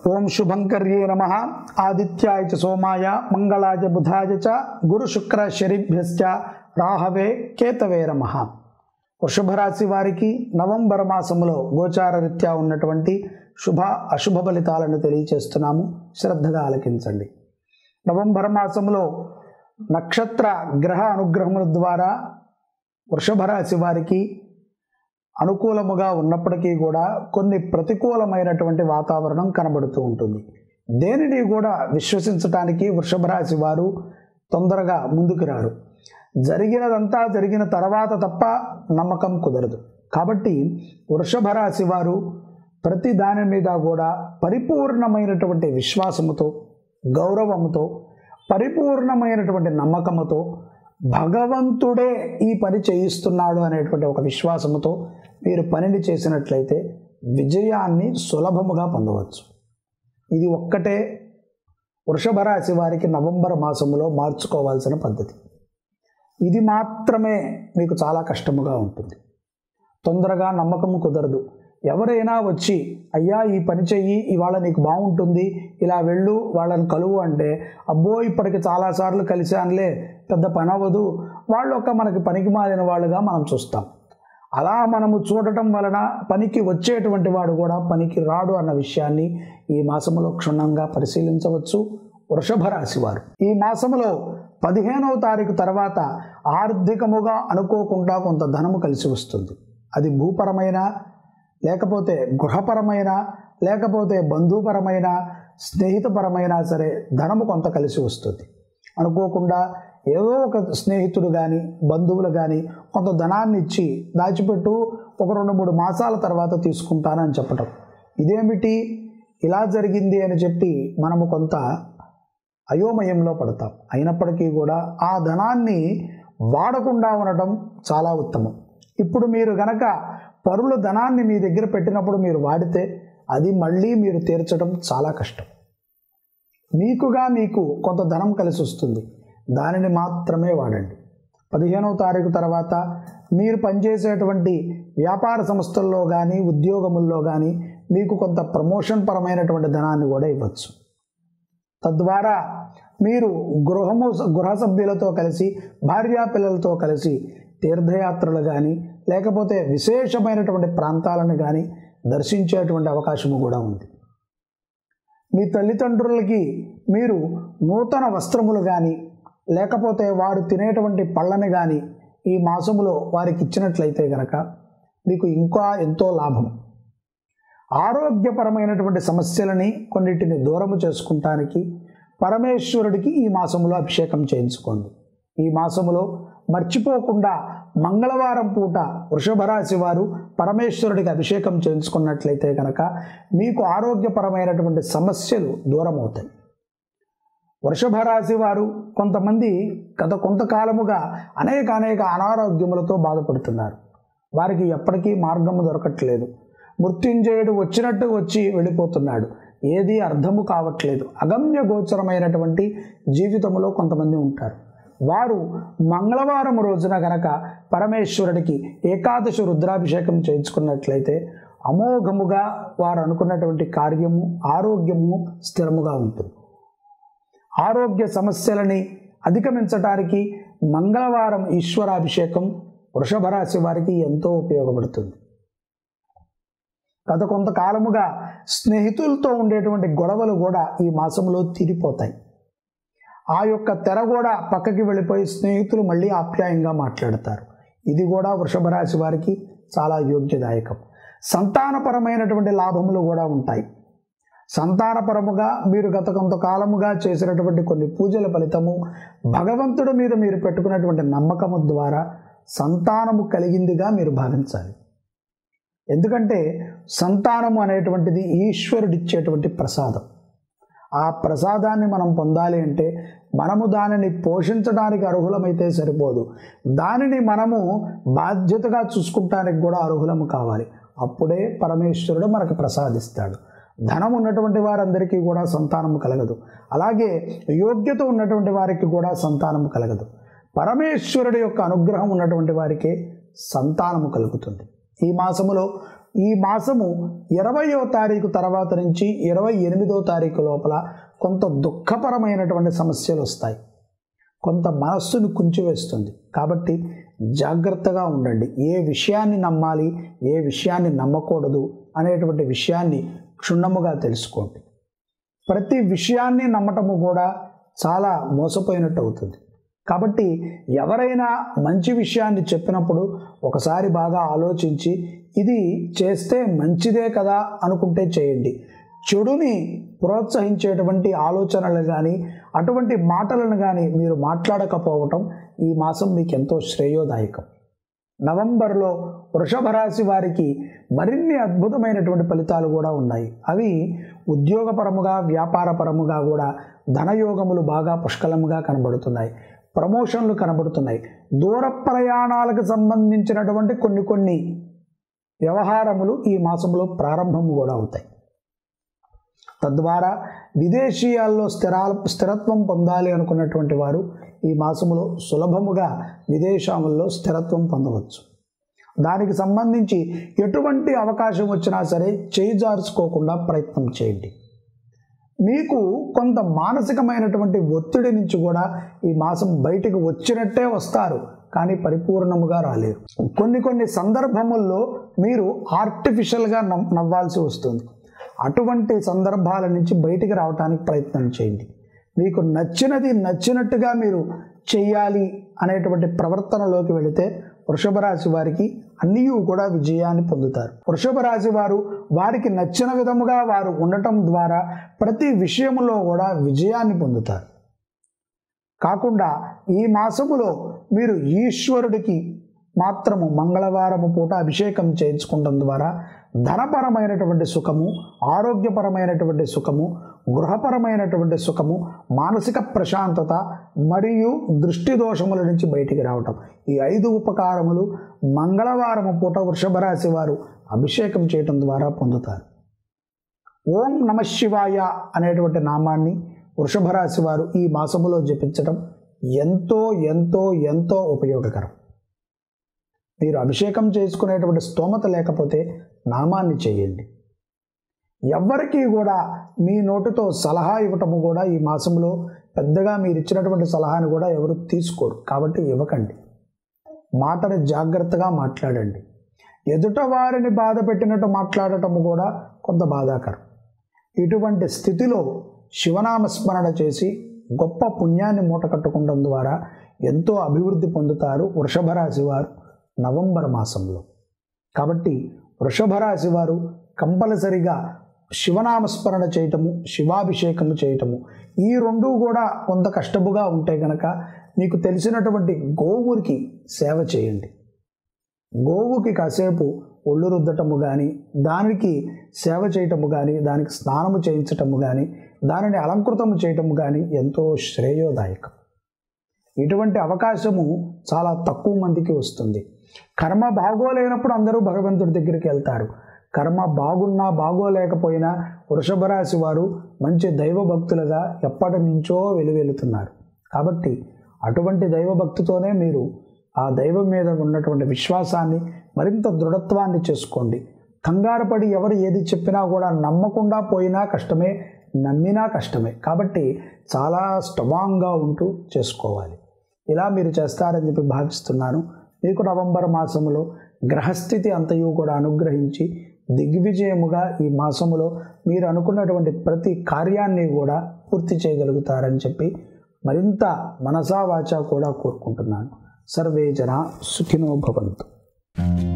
ఓం శుభంకర్యే నమ ఆదిత్యాయ చ సోమాయ మంగళాయ బుధాయ చ గురు శుక్ర శనిభ్యశ్చ రాహవే కేతవే నమ వృషభ రాశి వారికి నవంబర్ మాసములో గోచార రీత్యా ఉన్నటువంటి శుభ అశుభ ఫలితాలను తెలియచేస్తున్నాము శ్రద్ధగా ఆలకించండి నవంబర్ మాసంలో నక్షత్ర గ్రహ అనుగ్రహముల ద్వారా వృషభ రాశి వారికి అనుకూలముగా ఉన్నప్పటికీ కూడా కొన్ని ప్రతికూలమైనటువంటి వాతావరణం కనబడుతూ ఉంటుంది దేనిని కూడా విశ్వసించటానికి వృషభ రాశి వారు తొందరగా ముందుకు రారు జరిగినదంతా జరిగిన తర్వాత తప్ప నమ్మకం కుదరదు కాబట్టి వృషభ రాశి వారు ప్రతి దాని మీద కూడా పరిపూర్ణమైనటువంటి విశ్వాసముతో గౌరవముతో పరిపూర్ణమైనటువంటి నమ్మకముతో భగవంతుడే ఈ పని చేయిస్తున్నాడు అనేటువంటి ఒక విశ్వాసముతో మీరు పనిని చేసినట్లయితే విజయాన్ని సులభముగా పొందవచ్చు ఇది ఒక్కటే వృషభ రాశి వారికి నవంబర్ మాసములో మార్చుకోవాల్సిన పద్ధతి ఇది మాత్రమే మీకు చాలా కష్టముగా ఉంటుంది తొందరగా నమ్మకం కుదరదు ఎవరైనా వచ్చి అయ్యా ఈ పని చెయ్యి ఇవాళ నీకు బాగుంటుంది ఇలా వెళ్ళు వాళ్ళని కలువు అంటే అబ్బో ఇప్పటికి చాలాసార్లు కలిశానులే పెద్ద పని అవ్వదు వాళ్ళు ఒక మనకి పనికి మారిన వాళ్ళుగా మనం చూస్తాం అలా మనము చూడటం వలన పనికి వచ్చేటువంటి వాడు కూడా పనికి రాడు అన్న విషయాన్ని ఈ మాసములో క్షుణ్ణంగా పరిశీలించవచ్చు వృషభ రాశి వారు ఈ మాసములో పదిహేనవ తారీఖు తర్వాత ఆర్థికముగా అనుకోకుండా కొంత ధనము కలిసి వస్తుంది అది భూపరమైన లేకపోతే గృహపరమైన లేకపోతే బంధుపరమైన స్నేహితపరమైన సరే ధనము కొంత కలిసి వస్తుంది అనుకోకుండా ఏదో ఒక స్నేహితుడు కానీ బంధువులు కానీ కొంత ధనాన్ని ఇచ్చి దాచిపెట్టు ఒక రెండు మూడు మాసాల తర్వాత తీసుకుంటానని చెప్పటం ఇదేమిటి ఇలా జరిగింది అని చెప్పి మనము కొంత అయోమయంలో పడతాం అయినప్పటికీ కూడా ఆ ధనాన్ని వాడకుండా ఉండటం చాలా ఉత్తమం ఇప్పుడు మీరు గనక పరుల ధనాన్ని మీ దగ్గర పెట్టినప్పుడు మీరు వాడితే అది మళ్ళీ మీరు తీర్చడం చాలా కష్టం మీకుగా మీకు కొంత ధనం కలిసి వస్తుంది దానిని మాత్రమే వాడండి పదిహేనవ తారీఖు తర్వాత మీరు పనిచేసేటువంటి వ్యాపార సంస్థల్లో కానీ ఉద్యోగముల్లో కానీ మీకు కొంత ప్రమోషన్ పరమైనటువంటి ధనాన్ని కూడా ఇవ్వచ్చు తద్వారా మీరు గృహము గృహ సభ్యులతో కలిసి భార్యా పిల్లలతో కలిసి తీర్థయాత్రలు కానీ లేకపోతే విశేషమైనటువంటి ప్రాంతాలను కానీ దర్శించేటువంటి అవకాశము కూడా ఉంది మీ తల్లిదండ్రులకి మీరు నూతన వస్త్రములు కానీ లేకపోతే వారు తినేటువంటి పళ్ళని కానీ ఈ మాసములో వారికి ఇచ్చినట్లయితే గనక మీకు ఇంకా ఎంతో లాభం ఆరోగ్యపరమైనటువంటి సమస్యలని కొన్నిటిని దూరము చేసుకుంటానికి పరమేశ్వరుడికి ఈ మాసములో అభిషేకం చేయించుకోండి ఈ మాసములో మర్చిపోకుండా మంగళవారం పూట వృషభ రాశి వారు పరమేశ్వరుడికి అభిషేకం చేయించుకున్నట్లయితే కనుక మీకు ఆరోగ్యపరమైనటువంటి సమస్యలు దూరం అవుతాయి వృషభ రాశి వారు కొంతమంది గత కొంతకాలముగా అనేక అనేక అనారోగ్యములతో బాధపడుతున్నారు వారికి ఎప్పటికీ మార్గము దొరకట్లేదు మృత్యుంజయుడు వచ్చినట్టు వచ్చి వెళ్ళిపోతున్నాడు ఏది అర్థము కావట్లేదు అగమ్య గోచరమైనటువంటి జీవితంలో కొంతమంది ఉంటారు వారు మంగళవారం రోజున గనక పరమేశ్వరుడికి ఏకాదశి రుద్రాభిషేకం చేయించుకున్నట్లయితే అమోఘముగా వారు అనుకున్నటువంటి కార్యము ఆరోగ్యము స్థిరముగా ఉంటుంది ఆరోగ్య సమస్యలని అధిగమించటానికి మంగళవారం ఈశ్వరాభిషేకం వృషభ రాశి వారికి ఎంతో ఉపయోగపడుతుంది గత కొంతకాలముగా స్నేహితులతో ఉండేటువంటి గొడవలు కూడా ఈ మాసంలో తీరిపోతాయి ఆ యొక్క తెర కూడా పక్కకి వెళ్ళిపోయి స్నేహితులు మళ్ళీ ఆప్యాయంగా మాట్లాడతారు ఇది కూడా వృషభ రాశి వారికి చాలా యోగ్యదాయకం సంతానపరమైనటువంటి లాభములు కూడా ఉంటాయి సంతానపరముగా మీరు గత కొంతకాలముగా చేసినటువంటి కొన్ని పూజల ఫలితము భగవంతుడి మీద మీరు పెట్టుకున్నటువంటి నమ్మకము ద్వారా సంతానము కలిగిందిగా మీరు భావించాలి ఎందుకంటే సంతానము అనేటువంటిది ఈశ్వరుడిచ్చేటువంటి ప్రసాదం ఆ ప్రసాదాన్ని మనం పొందాలి అంటే మనము దానిని పోషించడానికి అర్హులమైతే సరిపోదు దానిని మనము బాధ్యతగా చూసుకుంటానికి కూడా అర్హులము కావాలి అప్పుడే పరమేశ్వరుడు మనకు ప్రసాదిస్తాడు ధనం ఉన్నటువంటి వారందరికీ కూడా సంతానము కలగదు అలాగే యోగ్యత ఉన్నటువంటి వారికి కూడా సంతానము కలగదు పరమేశ్వరుడి యొక్క అనుగ్రహం ఉన్నటువంటి వారికే సంతానము కలుగుతుంది ఈ మాసములో ఈ మాసము ఇరవయో తారీఖు తర్వాత నుంచి ఇరవై ఎనిమిదో తారీఖు లోపల కొంత దుఃఖపరమైనటువంటి సమస్యలు వస్తాయి కొంత మనస్సును కుంచివేస్తుంది కాబట్టి జాగ్రత్తగా ఉండండి ఏ విషయాన్ని నమ్మాలి ఏ విషయాన్ని నమ్మకూడదు అనేటువంటి విషయాన్ని క్షుణ్ణముగా తెలుసుకోండి ప్రతి విషయాన్ని నమ్మటము కూడా చాలా మోసపోయినట్టు అవుతుంది కాబట్టి ఎవరైనా మంచి విషయాన్ని చెప్పినప్పుడు ఒకసారి బాగా ఆలోచించి ఇది చేస్తే మంచిదే కదా అనుకుంటే చేయండి చెడుని ప్రోత్సహించేటువంటి ఆలోచనలు కానీ అటువంటి మాటలను కానీ మీరు మాట్లాడకపోవటం ఈ మాసం మీకు ఎంతో శ్రేయోదాయకం నవంబర్లో వృషభ రాశి వారికి మరిన్ని అద్భుతమైనటువంటి ఫలితాలు కూడా ఉన్నాయి అవి ఉద్యోగపరముగా వ్యాపారపరముగా కూడా ధనయోగములు బాగా పుష్కలముగా కనబడుతున్నాయి ప్రమోషన్లు కనబడుతున్నాయి దూర ప్రయాణాలకు సంబంధించినటువంటి కొన్ని కొన్ని వ్యవహారములు ఈ మాసంలో ప్రారంభం కూడా అవుతాయి తద్వారా విదేశీయాల్లో స్థిరా స్థిరత్వం పొందాలి అనుకున్నటువంటి వారు ఈ మాసములో సులభముగా విదేశాలలో స్థిరత్వం పొందవచ్చు దానికి సంబంధించి ఎటువంటి అవకాశం వచ్చినా సరే చేయి జార్చుకోకుండా ప్రయత్నం చేయండి మీకు కొంత మానసికమైనటువంటి ఒత్తిడి నుంచి కూడా ఈ మాసం బయటికి వచ్చినట్టే వస్తారు కానీ పరిపూర్ణముగా రాలేరు కొన్ని కొన్ని సందర్భముల్లో మీరు ఆర్టిఫిషియల్గా నవ్వాల్సి వస్తుంది అటువంటి సందర్భాల నుంచి బయటికి రావడానికి ప్రయత్నం చేయండి మీకు నచ్చినది నచ్చినట్టుగా మీరు చెయ్యాలి అనేటువంటి ప్రవర్తనలోకి వెళితే వృషభ రాశి వారికి అన్నీ కూడా విజయాన్ని పొందుతారు వృషభ రాశి వారు వారికి నచ్చిన విధముగా వారు ఉండటం ద్వారా ప్రతి విషయములో కూడా విజయాన్ని పొందుతారు కాకుండా ఈ మాసములో మీరు ఈశ్వరుడికి మాత్రము మంగళవారము పూట అభిషేకం చేయించుకోవడం ద్వారా ధనపరమైనటువంటి సుఖము ఆరోగ్యపరమైనటువంటి సుఖము గృహపరమైనటువంటి సుఖము మానసిక ప్రశాంతత మరియు దృష్టి దోషముల నుంచి బయటికి రావటం ఈ ఐదు ఉపకారములు మంగళవారము పూట వృషభ రాశి వారు అభిషేకం చేయటం ద్వారా పొందుతారు ఓం నమ శివాయ అనేటువంటి నామాన్ని వృషభ రాశి వారు ఈ మాసములో జపించడం ఎంతో ఎంతో ఎంతో ఉపయోగకరం మీరు అభిషేకం చేసుకునేటువంటి స్తోమత లేకపోతే నామాన్ని చేయండి ఎవ్వరికీ కూడా మీ నోటితో సలహా ఇవ్వటము కూడా ఈ మాసంలో పెద్దగా మీరు ఇచ్చినటువంటి సలహాని కూడా ఎవరు తీసుకోరు కాబట్టి ఇవ్వకండి మాటని జాగ్రత్తగా మాట్లాడండి ఎదుట వారిని బాధ పెట్టినట్టు మాట్లాడటము కూడా కొంత బాధాకరం ఇటువంటి స్థితిలో శివనామస్మరణ చేసి గొప్ప పుణ్యాన్ని మూట కట్టుకోవడం ద్వారా ఎంతో అభివృద్ధి పొందుతారు వృషభ రాశి వారు నవంబర్ మాసంలో కాబట్టి వృషభ రాశి వారు కంపల్సరిగా శివనామస్మరణ చేయటము శివాభిషేకము చేయటము ఈ రెండు కూడా కొంత కష్టముగా ఉంటే కనుక మీకు తెలిసినటువంటి గోవుకి సేవ చేయండి గోవుకి కాసేపు ఒళ్ళు రుద్దటము కానీ దానికి సేవ చేయటము కానీ దానికి స్నానము చేయించటము కానీ దానిని అలంకృతము చేయటము కానీ ఎంతో శ్రేయోదాయకం ఇటువంటి అవకాశము చాలా తక్కువ మందికి వస్తుంది కర్మ బాగోలేనప్పుడు అందరూ భగవంతుడి దగ్గరికి వెళ్తారు కర్మ బాగున్నా బాగోలేకపోయినా వృషభ రాశి వారు మంచి దైవభక్తులుగా ఎప్పటి నుంచో వెలువెలుతున్నారు కాబట్టి అటువంటి దైవభక్తితోనే మీరు ఆ దైవం మీద ఉన్నటువంటి విశ్వాసాన్ని మరింత దృఢత్వాన్ని చేసుకోండి కంగారు పడి ఎవరు ఏది చెప్పినా కూడా నమ్మకుండా పోయినా కష్టమే నమ్మినా కష్టమే కాబట్టి చాలా స్ట్రాంగ్గా ఉంటూ చేసుకోవాలి ఇలా మీరు చేస్తారని చెప్పి భావిస్తున్నాను మీకు నవంబర్ మాసంలో గ్రహస్థితి అంతయు కూడా అనుగ్రహించి దిగ్విజయముగా ఈ మాసములో మీరు అనుకున్నటువంటి ప్రతి కార్యాన్ని కూడా పూర్తి చేయగలుగుతారని చెప్పి మరింత మనసా వాచా కూడా కోరుకుంటున్నాను సర్వే జన సుఖినో భవంతు